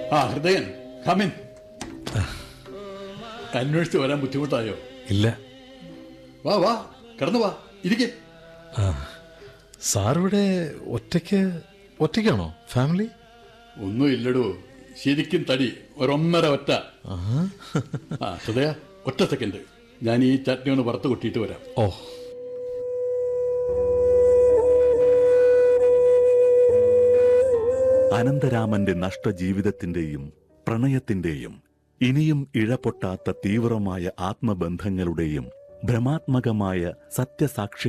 ആ ഹൃദയൻ കമിൻ അന്വേഷിച്ച് വരാൻ ബുദ്ധിമുട്ടായോ ഇല്ല വാ വാ കടന്നു വാ ഇരിക്കേ സാർ ഇവിടെ ഒറ്റയ്ക്ക് ഒറ്റയ്ക്കാണോ ഫാമിലി ഒന്നും ഇല്ലടോ ശരിക്കും തടി ഒരൊന്നര ഒറ്റ ആ ഹൃദയ ഒറ്റ സെക്കൻഡ് ഞാൻ ഈ ചട്നി ഒന്ന് വറുത്ത് കൊട്ടിയിട്ട് വരാം ഓ അനന്തരാമന്റെ നഷ്ടജീവിതത്തിന്റെയും പ്രണയത്തിന്റെയും ഇനിയും ഇഴപൊട്ടാത്ത തീവ്രമായ ആത്മബന്ധങ്ങളുടെയും ഭ്രമാത്മകമായ സത്യസാക്ഷി